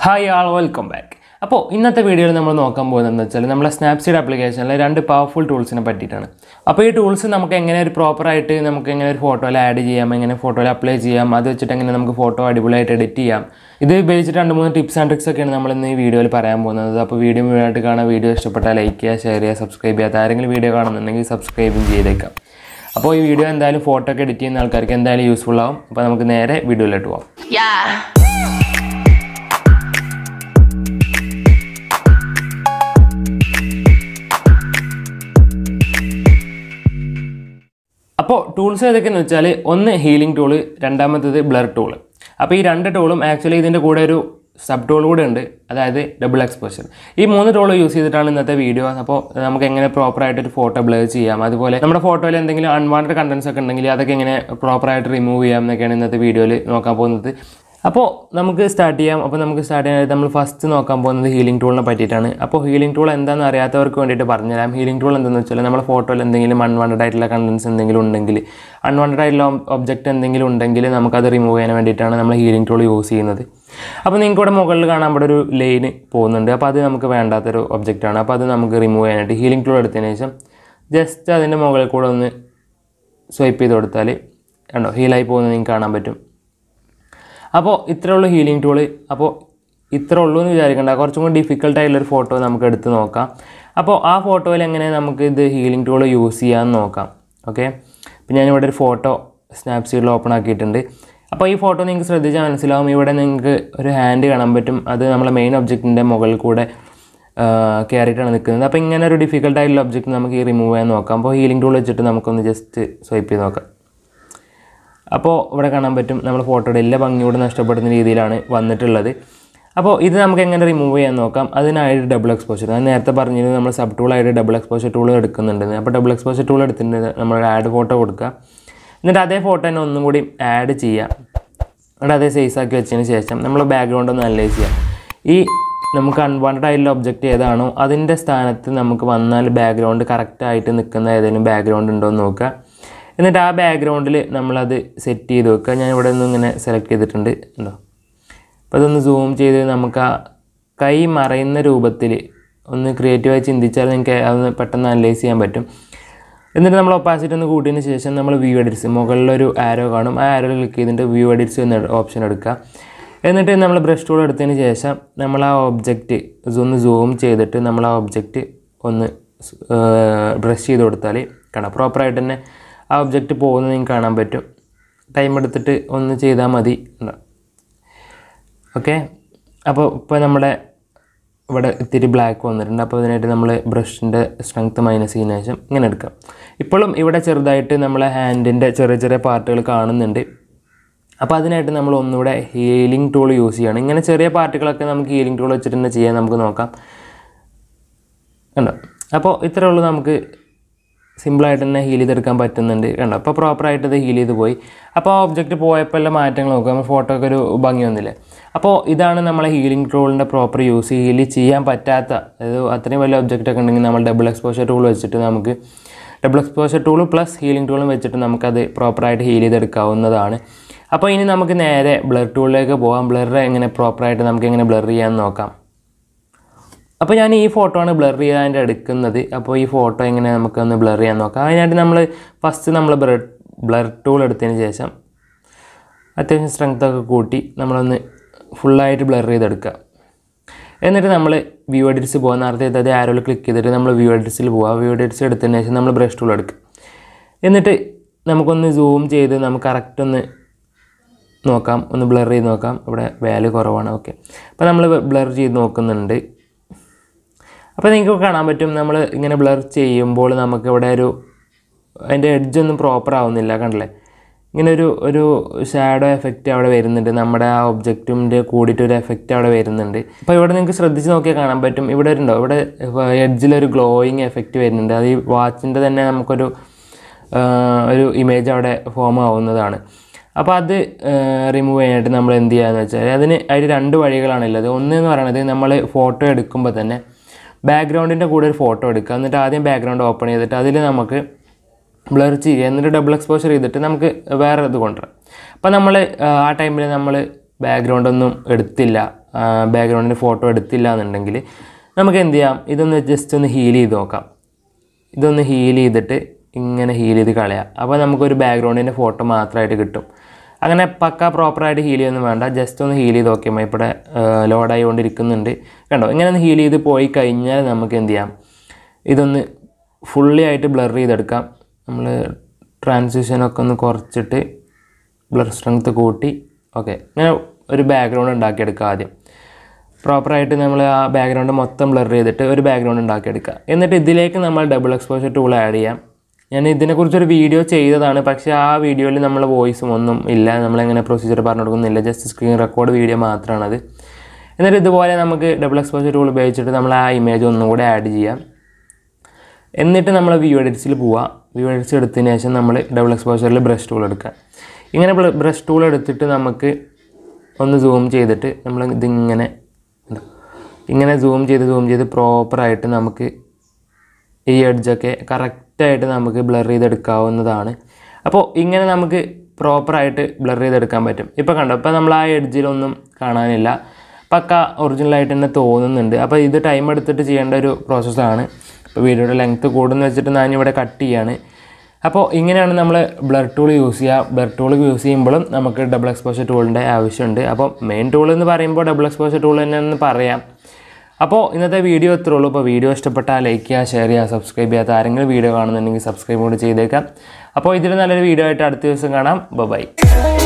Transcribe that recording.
Hi ആൾ welcome back അപ്പോൾ ഇന്നത്തെ വീഡിയോയിൽ നമ്മൾ നോക്കാൻ പോകുന്നതെന്ന് വെച്ചാൽ നമ്മളെ സ്നാപ്സീഡ് ആപ്ലിക്കേഷനിലെ രണ്ട് പവർഫുൾ ടൂൾസിനെ പറ്റിയിട്ടാണ് അപ്പോൾ ഈ ടൂൾസ് നമുക്ക് എങ്ങനെ ഒരു പ്രോപ്പറായിട്ട് നമുക്ക് എങ്ങനെ ഒരു ഫോട്ടോയിൽ ആഡ് ചെയ്യാം എങ്ങനെ ഫോട്ടോയിൽ അപ്ലൈ ചെയ്യാം അത് വെച്ചിട്ട് എങ്ങനെ നമുക്ക് ഫോട്ടോ അടിപൊളിയായിട്ട് എഡിറ്റ് ചെയ്യാം ഇത് ഉപയോഗിച്ചിട്ട് രണ്ട് മൂന്ന് ടിപ്സ് ആൻഡ് ട്രിക്സ് ഒക്കെയാണ് നമ്മൾ ഇന്ന് ഈ വീഡിയോയിൽ പറയാൻ പോകുന്നത് അപ്പോൾ വീഡിയോ മുഴുവനായിട്ട് കാണാൻ വീഡിയോ ഇഷ്ടപ്പെട്ടാൽ ലൈക്ക് ചെയ്യുക ഷെയർ ചെയ്യുക സബ്സ്ക്രൈബ് ചെയ്യാത്ത ആരെങ്കിലും വീഡിയോ കാണുന്നുണ്ടെങ്കിൽ സബ്സ്ക്രൈബും ചെയ്തേക്കാം അപ്പോൾ ഈ വീഡിയോ എന്തായാലും ഫോട്ടോ ഒക്കെ എഡിറ്റ് ചെയ്യുന്ന ആൾക്കാർക്ക് എന്തായാലും യൂസ്ഫുൾ ആവും അപ്പോൾ നമുക്ക് നേരെ വീഡിയോയിലോട്ട് പോകാം Yeah. അപ്പോൾ ടൂൾസ് ഏതൊക്കെയെന്ന് വെച്ചാൽ ഒന്ന് ഹീലിംഗ് ടൂള് രണ്ടാമത്തേത് ബ്ലർ ടൂള് അപ്പോൾ ഈ രണ്ട് ടൂളും ആക്ച്വലി ഇതിൻ്റെ കൂടെ ഒരു സബ് ടൂൾ കൂടെ ഉണ്ട് അതായത് ഡബിൾ എക്സ്പോഷർ ഈ മൂന്ന് ടൂൾ യൂസ് ചെയ്തിട്ടാണ് ഇന്നത്തെ വീഡിയോ അപ്പോൾ നമുക്ക് എങ്ങനെ പ്രോപ്പറായിട്ട് ഒരു ഫോട്ടോ ബ്ലർ ചെയ്യാം അതുപോലെ നമ്മുടെ ഫോട്ടോയിൽ എന്തെങ്കിലും അൺവാണ്ടഡ് കണ്ടൻസ് ഒക്കെ ഉണ്ടെങ്കിൽ അതൊക്കെ എങ്ങനെ പ്രോപ്പറായിട്ട് റിമൂവ് ചെയ്യാം എന്നൊക്കെയാണ് ഇന്നത്തെ വീഡിയോയിൽ നോക്കാൻ പോകുന്നത് അപ്പോൾ നമുക്ക് സ്റ്റാർട്ട് ചെയ്യാം അപ്പോൾ നമുക്ക് സ്റ്റാർട്ട് ചെയ്യാനായിട്ട് നമ്മൾ ഫസ്റ്റ് നോക്കാൻ പോകുന്നത് ഹീലിംഗ് ടൂളിനെ പറ്റിയിട്ടാണ് അപ്പോൾ ഹീലിംഗ് ടൂൾ എന്താണെന്ന് അറിയാത്തവർക്ക് വേണ്ടിയിട്ട് പറഞ്ഞുതരാം ഹീലിംഗ് ടൂൾ എന്താണെന്ന് വെച്ചാൽ നമ്മുടെ ഫോട്ടോയിൽ എന്തെങ്കിലും അൺവാണ്ടഡ് ആയിട്ടുള്ള കണ്ടൻസ് എന്തെങ്കിലും ഉണ്ടെങ്കിൽ അൺവാണ്ടഡ് ആയിട്ടുള്ള ഒബ്ജക്റ്റ് എന്തെങ്കിലും ഉണ്ടെങ്കിൽ നമുക്കത് റിമൂവ് ചെയ്യാൻ വേണ്ടിയിട്ടാണ് നമ്മൾ ഹീലിംഗ് ടൂൾ യൂസ് ചെയ്യുന്നത് അപ്പോൾ നിങ്ങൾക്ക് ഇവിടെ മുകളിൽ കാണാൻ ഇവിടെ ഒരു ലൈന് പോകുന്നുണ്ട് അപ്പോൾ അത് നമുക്ക് വേണ്ടാത്തൊരു ഒബ്ജക്റ്റാണ് അപ്പോൾ അത് നമുക്ക് റിമൂവ് ചെയ്യാനായിട്ട് ഹീലിംഗ് ടൂൾ എടുത്തതിന് ശേഷം ജസ്റ്റ് അതിൻ്റെ മുകളിൽ കൂടെ ഒന്ന് സ്വൈപ്പ് ചെയ്ത് കൊടുത്താൽ കണ്ടോ ഹീലായി പോകുന്നത് നിങ്ങൾക്ക് കാണാൻ പറ്റും അപ്പോൾ ഇത്രേ ഉള്ളൂ ഹീലിംഗ് ടൂള് അപ്പോൾ ഇത്രേ ഉള്ളൂ എന്ന് വിചാരിക്കേണ്ട കുറച്ചും കൂടി ഡിഫിക്കൽട്ട് ആയിട്ടുള്ളൊരു ഫോട്ടോ നമുക്ക് എടുത്ത് നോക്കാം അപ്പോൾ ആ ഫോട്ടോയിൽ എങ്ങനെ നമുക്ക് ഇത് ഹീലിംഗ് ടൂൾ യൂസ് ചെയ്യാമെന്ന് നോക്കാം ഓക്കെ അപ്പോൾ ഞാനിവിടെ ഒരു ഫോട്ടോ സ്നാപ്സീഡിൽ ഓപ്പൺ ആക്കിയിട്ടുണ്ട് അപ്പോൾ ഈ ഫോട്ടോ നിങ്ങൾക്ക് ശ്രദ്ധിച്ചാൽ മനസ്സിലാവും ഇവിടെ നിങ്ങൾക്ക് ഒരു ഹാൻഡ് കാണാൻ പറ്റും അത് നമ്മളെ മെയിൻ ഒബ്ജക്റ്റിൻ്റെ മുകളിൽ കൂടെ കയറിയിട്ടാണ് നിൽക്കുന്നത് അപ്പോൾ ഇങ്ങനെ ഒരു ഡിഫിക്കൽട്ട് ആയിട്ടുള്ള ഒബ്ജക്റ്റ് നമുക്ക് ഈ റിമൂവ് ചെയ്യാൻ നോക്കാം അപ്പോൾ ഹീലിംഗ് ടൂൾ വെച്ചിട്ട് നമുക്കൊന്ന് ജസ്റ്റ് സ്വൈപ്പ് ചെയ്ത് നോക്കാം അപ്പോൾ ഇവിടെ കാണാൻ പറ്റും നമ്മൾ ഫോട്ടോയുടെ എല്ലാ ഭംഗിയോട് നഷ്ടപ്പെടുന്ന രീതിയിലാണ് വന്നിട്ടുള്ളത് അപ്പോൾ ഇത് നമുക്ക് എങ്ങനെ റിമൂവ് ചെയ്യാൻ നോക്കാം അതിനായിട്ട് ഡബിൾ എക്സ്പോഷർ ഞാൻ നേരത്തെ പറഞ്ഞിരുന്നു നമ്മൾ സബ് ടൂളായിട്ട് ഡബിൾ എക്സ്പോഷർ ടൂൾ എടുക്കുന്നുണ്ടെന്ന് അപ്പോൾ ഡബിൾ എക്സ്പോഷർ ടൂൾ എടുത്തിട്ടുണ്ട് നമ്മൾ ആഡ് ഫോട്ടോ കൊടുക്കുക എന്നിട്ട് അതേ ഫോട്ടോ തന്നെ ഒന്നും കൂടി ആഡ് ചെയ്യുക എന്നിട്ട് അതേ സൈസ് ആക്കി വെച്ചതിന് ശേഷം നമ്മൾ ബാക്ക്ഗ്രൗണ്ട് ഒന്ന് അനലൈസ് ചെയ്യാം ഈ നമുക്ക് അൺവാണ്ടഡ് ആയിട്ടുള്ള ഒബ്ജക്റ്റ് ഏതാണോ അതിൻ്റെ സ്ഥാനത്ത് നമുക്ക് വന്നാൽ ബാക്ക്ഗ്രൗണ്ട് കറക്റ്റായിട്ട് നിൽക്കുന്ന ഏതെങ്കിലും ബാക്ക്ഗ്രൗണ്ട് ഉണ്ടോ എന്ന് നോക്കുക എന്നിട്ട് ആ ബാക്ക്ഗ്രൗണ്ടിൽ നമ്മളത് സെറ്റ് ചെയ്ത് വെക്കുക ഞാൻ ഇവിടെ നിന്ന് ഇങ്ങനെ സെലക്ട് ചെയ്തിട്ടുണ്ട് ഉണ്ടോ അപ്പോൾ അതൊന്ന് സൂം ചെയ്ത് നമുക്ക് ആ കൈ മറയുന്ന രൂപത്തിൽ ഒന്ന് ക്രിയേറ്റീവായി ചിന്തിച്ചാൽ നിങ്ങൾക്ക് അതൊന്ന് പെട്ടെന്ന് അനലൈസ് ചെയ്യാൻ പറ്റും എന്നിട്ട് നമ്മൾ ഒപ്പാസിറ്റി ഒന്ന് കൂട്ടിയതിന് ശേഷം നമ്മൾ വ്യൂ എഡിറ്റ്സ് മുകളിലൊരു ആരോ കാണും ആ ആരോ ക്ലിക്ക് ചെയ്തിട്ട് വ്യൂ എഡിറ്റ്സ് എന്ന ഓപ്ഷൻ എടുക്കുക എന്നിട്ട് നമ്മൾ ബ്രഷ് ടൂൾ എടുത്തതിന് ശേഷം നമ്മൾ ആ ഒബ്ജക്റ്റ് ഒന്ന് സൂം ചെയ്തിട്ട് നമ്മൾ ആ ഒബ്ജക്റ്റ് ഒന്ന് ബ്രഷ് ചെയ്ത് കൊടുത്താൽ കാണാം പ്രോപ്പറായിട്ട് തന്നെ ആ ഒബ്ജക്റ്റ് പോകുന്നത് നിങ്ങൾക്ക് കാണാൻ പറ്റും ടൈം എടുത്തിട്ട് ഒന്ന് ചെയ്താൽ മതി ഓക്കെ അപ്പോൾ ഇപ്പോൾ നമ്മുടെ ഇവിടെ ഇത്തിരി ബ്ലാക്ക് വന്നിട്ടുണ്ട് അപ്പോൾ അതിനായിട്ട് നമ്മൾ ബ്രഷിൻ്റെ സ്ട്രെങ്ത്ത് മൈനസ് ചെയ്യുന്ന ശേഷം ഇങ്ങനെ എടുക്കാം ഇപ്പോഴും ഇവിടെ ചെറുതായിട്ട് നമ്മളെ ഹാൻഡിൻ്റെ ചെറിയ ചെറിയ പാർട്ടുകൾ കാണുന്നുണ്ട് അപ്പോൾ അതിനായിട്ട് നമ്മൾ ഒന്നുകൂടെ ഹീലിംഗ് ടൂൾ യൂസ് ചെയ്യണം ഇങ്ങനെ ചെറിയ പാർട്ടുകളൊക്കെ നമുക്ക് ഹീലിംഗ് ടൂൾ വെച്ചിട്ട് തന്നെ ചെയ്യാൻ നമുക്ക് നോക്കാം കണ്ടോ അപ്പോൾ ഇത്രേ ഉള്ളൂ നമുക്ക് സിമ്പിളായിട്ട് തന്നെ ഹീൽ ചെയ്തെടുക്കാൻ പറ്റുന്നുണ്ട് കണ്ടോ അപ്പോൾ പ്രോപ്പറായിട്ട് ഇത് ഹീൽ ചെയ്ത് പോയി അപ്പോൾ ആ ഒബ്ജക്റ്റ് പോയപ്പോൾ എല്ലാം മാറ്റങ്ങൾ നോക്കുക നമ്മൾ ഫോട്ടോ ഒക്കെ ഒരു ഭംഗി വന്നില്ലേ അപ്പോൾ ഇതാണ് നമ്മളെ ഹീലിംഗ് ടൂളിൻ്റെ പ്രോപ്പർ യൂസ് ഹീൽ ചെയ്യാൻ പറ്റാത്ത അതായത് അത്രയും വലിയ ഒബ്ജക്റ്റ് ഒക്കെ ഉണ്ടെങ്കിൽ നമ്മൾ ഡബിൾ എക്സ്പോഷർ ടൂൾ വെച്ചിട്ട് നമുക്ക് ഡബിൾ എക്സ്പോഷർ ടൂളും പ്ലസ് ഹീലിംഗ് ടൂളും വെച്ചിട്ട് നമുക്കത് പ്രോപ്പറായിട്ട് ഹീൽ ചെയ്തെടുക്കാവുന്നതാണ് അപ്പോൾ ഇനി നമുക്ക് നേരെ ബ്ലർ ടൂളിലേക്ക് പോകാം ബ്ലർ എങ്ങനെ പ്രോപ്പറായിട്ട് നമുക്ക് എങ്ങനെ ബ്ലർ ചെയ്യാമെന്ന് നോക്കാം അപ്പോൾ ഞാൻ ഈ ഫോട്ടോ ആണ് ബ്ലർ ചെയ്യാനായിട്ട് എടുക്കുന്നത് അപ്പോൾ ഈ ഫോട്ടോ എങ്ങനെ നമുക്കൊന്ന് ബ്ലർ ചെയ്യാൻ നോക്കാം അതിനായിട്ട് നമ്മൾ ഫസ്റ്റ് നമ്മൾ ബ്ലർ ബ്ലർ ടൂൾ എടുത്തതിന് ശേഷം അത്യാവശ്യം സ്ട്രെങ്ത് ഒക്കെ കൂട്ടി നമ്മളൊന്ന് ഫുള്ളായിട്ട് ബ്ലർ ചെയ്തെടുക്കുക എന്നിട്ട് നമ്മൾ വ്യൂ എഡിറ്റ്സ് പോകാൻ നേരത്തെ അതേ ആരോയിൽ ക്ലിക്ക് ചെയ്തിട്ട് നമ്മൾ വ്യൂ എഡിറ്റ്സിൽ പോവുക വ്യൂ എഡിറ്റ്സ് എടുത്തതിന് ശേഷം നമ്മൾ ബ്രഷ് ടൂൾ എടുക്കുക എന്നിട്ട് നമുക്കൊന്ന് സൂം ചെയ്ത് നമുക്ക് കറക്റ്റ് ഒന്ന് നോക്കാം ഒന്ന് ബ്ലർ ചെയ്ത് നോക്കാം ഇവിടെ വാല്യൂ കുറവാണ് ഓക്കെ അപ്പോൾ നമ്മൾ ബ്ലർ ചെയ്ത് നോക്കുന്നുണ്ട് അപ്പോൾ നിങ്ങൾക്ക് കാണാൻ പറ്റും നമ്മൾ ഇങ്ങനെ ബ്ലർ ചെയ്യുമ്പോൾ നമുക്ക് ഇവിടെ ഒരു അതിൻ്റെ എഡ്ജൊന്നും പ്രോപ്പർ ആവുന്നില്ല കണ്ടില്ലേ ഇങ്ങനെ ഒരു ഒരു ഷാഡോ എഫക്റ്റ് അവിടെ വരുന്നുണ്ട് നമ്മുടെ ആ ഒബ്ജക്റ്റിൻ്റെ കൂടിയിട്ട് ഒരു എഫക്റ്റ് അവിടെ വരുന്നുണ്ട് അപ്പോൾ ഇവിടെ നിങ്ങൾക്ക് ശ്രദ്ധിച്ച് നോക്കിയാൽ കാണാൻ പറ്റും ഇവിടെ ഉണ്ടോ ഇവിടെ എഡ്ജിലൊരു ഗ്ലോയിങ് എഫക്റ്റ് വരുന്നുണ്ട് അത് ഈ വാച്ചിൻ്റെ തന്നെ നമുക്കൊരു ഒരു ഇമേജ് അവിടെ ഫോം ആവുന്നതാണ് അപ്പോൾ അത് റിമൂവ് ചെയ്യാനായിട്ട് നമ്മൾ എന്ത് ചെയ്യാന്ന് വെച്ചാൽ അതിന് അതിൽ രണ്ട് വഴികളാണുള്ളത് ഒന്ന് എന്ന് പറയുന്നത് നമ്മൾ ഫോട്ടോ എടുക്കുമ്പോൾ തന്നെ ബാക്ക്ഗ്രൗണ്ടിൻ്റെ കൂടെ ഒരു ഫോട്ടോ എടുക്കുക എന്നിട്ട് ആദ്യം ബാക്ക്ഗ്രൗണ്ട് ഓപ്പൺ ചെയ്തിട്ട് അതിൽ നമുക്ക് ബ്ലർ ചെയ്യുക എന്നിട്ട് ഡബിൾ എക്സ്പോഷർ ചെയ്തിട്ട് നമുക്ക് വേറെ ഇത് കൊണ്ടുവരാം അപ്പോൾ നമ്മൾ ആ ടൈമിൽ നമ്മൾ ബാക്ക്ഗ്രൗണ്ട് ഒന്നും എടുത്തില്ല ബാക്ക്ഗ്രൗണ്ടിൻ്റെ ഫോട്ടോ എടുത്തില്ല എന്നുണ്ടെങ്കിൽ നമുക്ക് എന്ത് ചെയ്യാം ഇതൊന്ന് ജസ്റ്റ് ഒന്ന് ഹീൽ ചെയ്ത് നോക്കാം ഇതൊന്ന് ഹീൽ ചെയ്തിട്ട് ഇങ്ങനെ ഹീൽ ചെയ്ത് കളയാം അപ്പോൾ നമുക്കൊരു ബാക്ക്ഗ്രൗണ്ടിൻ്റെ ഫോട്ടോ മാത്രമായിട്ട് കിട്ടും അങ്ങനെ പക്ക പ്രോപ്പറായിട്ട് ഹീൽ ചെയ്യൊന്നും വേണ്ട ജസ്റ്റ് ഒന്ന് ഹീൽ ചെയ്ത് നോക്കിയാൽ മതി ഇവിടെ ലോഡായിക്കൊണ്ടിരിക്കുന്നുണ്ട് കണ്ടോ ഇങ്ങനെ ഒന്ന് ഹീൽ ചെയ്ത് പോയി കഴിഞ്ഞാൽ നമുക്ക് എന്ത് ചെയ്യാം ഇതൊന്ന് ഫുള്ളി ആയിട്ട് ബ്ലർ ചെയ്തെടുക്കാം നമ്മൾ ട്രാൻസിഷനൊക്കെ ഒന്ന് കുറച്ചിട്ട് ബ്ലർ സ്ട്രെങ്ത് കൂട്ടി ഓക്കെ ഇങ്ങനെ ഒരു ബാക്ക്ഗ്രൗണ്ട് ഉണ്ടാക്കിയെടുക്കുക ആദ്യം പ്രോപ്പറായിട്ട് നമ്മൾ ആ ബാക്ക്ഗ്രൗണ്ട് മൊത്തം ബ്ലർ ചെയ്തിട്ട് ഒരു ബാക്ക്ഗ്രൗണ്ട് ഉണ്ടാക്കിയെടുക്കുക എന്നിട്ട് ഇതിലേക്ക് നമ്മൾ ഡബിൾ എക്സ്പോഷർ ടൂൾ ആഡ് ചെയ്യാം ഞാൻ ഇതിനെക്കുറിച്ചൊരു വീഡിയോ ചെയ്തതാണ് പക്ഷേ ആ വീഡിയോയിൽ നമ്മൾ വോയിസും ഒന്നും ഇല്ല നമ്മളെങ്ങനെ പ്രൊസീജിയർ പറഞ്ഞു കൊടുക്കുന്നില്ല ജസ്റ്റ് സ്ക്രീൻ റെക്കോർഡ് വീഡിയോ മാത്രമാണത് എന്നിട്ട് ഇതുപോലെ നമുക്ക് ഡബിൾ എക്സ്പോഷർ ടൂൾ ഉപയോഗിച്ചിട്ട് നമ്മൾ ആ ഇമേജ് ഒന്നും കൂടെ ആഡ് ചെയ്യാം എന്നിട്ട് നമ്മൾ വ്യൂ എഡിറ്റ്സിൽ പോവുക വ്യൂ എഡിറ്റ്സ് എടുത്തതിന് ശേഷം നമ്മൾ ഡബിൾ എക്സ്പോഷറിൽ ബ്രഷ് ടൂൾ എടുക്കുക ഇങ്ങനെ ബ്രഷ് ടൂൾ എടുത്തിട്ട് നമുക്ക് ഒന്ന് സൂം ചെയ്തിട്ട് നമ്മൾ ഇതിങ്ങനെ എന്താ, ഇങ്ങനെ സൂം ചെയ്ത് സൂം ചെയ്ത് പ്രോപ്പറായിട്ട് നമുക്ക് ഈ എഡ്ജൊക്കെ കറക്റ്റായിട്ട് നമുക്ക് ബ്ലർ ചെയ്തെടുക്കാവുന്നതാണ് അപ്പോൾ ഇങ്ങനെ നമുക്ക് പ്രോപ്പറായിട്ട് ബ്ലർ ചെയ്തെടുക്കാൻ പറ്റും ഇപ്പോൾ കണ്ടോ ഇപ്പോൾ നമ്മൾ ആ എഡ്ജിലൊന്നും കാണാനില്ല പക്ക ഒറിജിനലായിട്ട് തന്നെ തോന്നുന്നുണ്ട് അപ്പോൾ ഇത് ടൈം എടുത്തിട്ട് ചെയ്യേണ്ട ഒരു പ്രോസസ്സാണ് ഇപ്പോൾ വീഡിയോയുടെ ലെങ്ത്ത് കൂടുന്ന വെച്ചിട്ട് ഞാനിവിടെ കട്ട് ചെയ്യാണ് അപ്പോൾ ഇങ്ങനെയാണ് നമ്മൾ ബ്ലർ ടൂൾ യൂസ് ചെയ്യുക ബ്ലർ ടൂൾ യൂസ് ചെയ്യുമ്പോഴും നമുക്ക് ഡബിൾ എക്സ്പോഷർ ടൂളിൻ്റെ ആവശ്യമുണ്ട് അപ്പോൾ മെയിൻ ടൂൾ എന്ന് പറയുമ്പോൾ ഡബിൾ എക്സ്പോഷർ ടൂൾ തന്നെയെന്ന് പറയാം അപ്പോൾ ഇന്നത്തെ വീഡിയോ ഇത്രേ ഉള്ളൂ അപ്പോൾ വീഡിയോ ഇഷ്ടപ്പെട്ടാൽ ലൈക്ക് ചെയ്യുക ഷെയർ ചെയ്യുക സബ്സ്ക്രൈബ് ചെയ്യാത്ത ആരെങ്കിലും വീഡിയോ കാണുന്നുണ്ടെങ്കിൽ സബ്സ്ക്രൈബ് കൂടി ചെയ്തേക്കാം അപ്പോൾ ഇതിൽ നല്ലൊരു വീഡിയോ ആയിട്ട് അടുത്ത ദിവസം കാണാം ബൈ